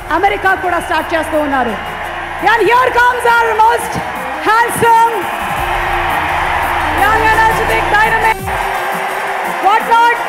America కూడా start చేస్తూ ఉన్నారు and here comes our most handsome young energetic dynamic what not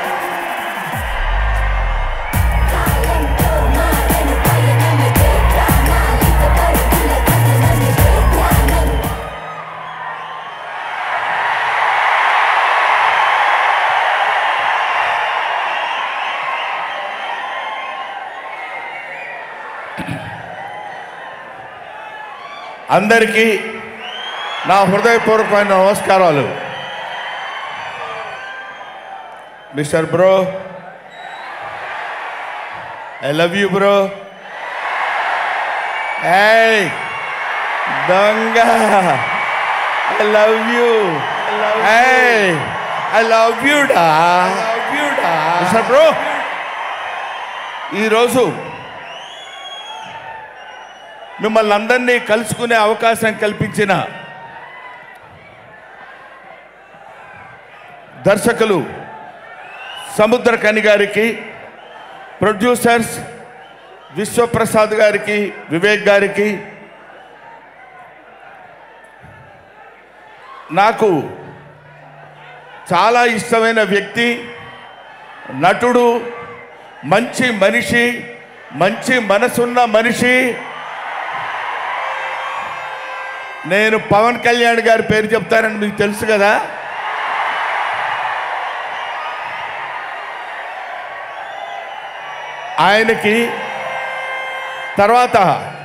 అందరికీ నా హృదయపూర్వకమైన నమస్కారాలు mister bro I love you bro ఏయ్ దొంగ ఐ లవ్ యూ ఏయ్ ఐ లవ్ యూ డా మిస్టర్ బ్రో ఈరోజు మిమ్మల్ని అందరినీ కలుసుకునే అవకాశం కల్పించిన దర్శకులు సముద్రకని గారికి ప్రొడ్యూసర్స్ విశ్వప్రసాద్ గారికి వివేక్ గారికి నాకు చాలా ఇష్టమైన వ్యక్తి నటుడు మంచి మనిషి మంచి మనసున్న మనిషి నేను పవన్ కళ్యాణ్ గారి పేరు చెప్తానని మీకు తెలుసు కదా ఆయనకి తర్వాత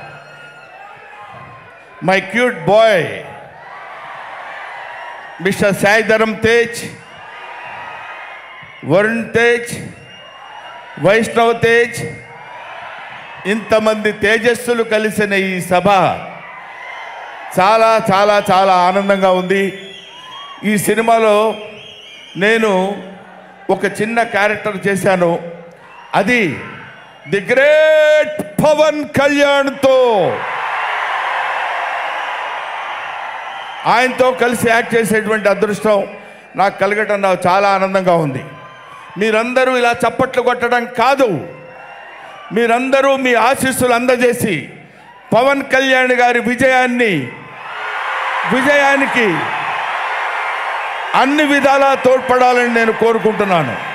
my cute boy mister Sai Dharam Tej Varun Tej Vaishnav Tej ఇంతమంది తేజస్సులు కలిసిన ఈ సభ చాలా చాలా చాలా ఆనందంగా ఉంది ఈ సినిమాలో నేను ఒక చిన్న క్యారెక్టర్ చేశాను అది ది గ్రేట్ పవన్ కళ్యాణ్తో ఆయనతో కలిసి యాక్ట్ చేసేటువంటి అదృష్టం నాకు కలగటం నాకు చాలా ఆనందంగా ఉంది మీరందరూ ఇలా చప్పట్లు కొట్టడం కాదు మీరందరూ మీ ఆశీస్సులు అందజేసి పవన్ కళ్యాణ్ గారి విజయాన్ని విజయానికి అన్ని విధాలా తోడ్పడాలని నేను కోరుకుంటున్నాను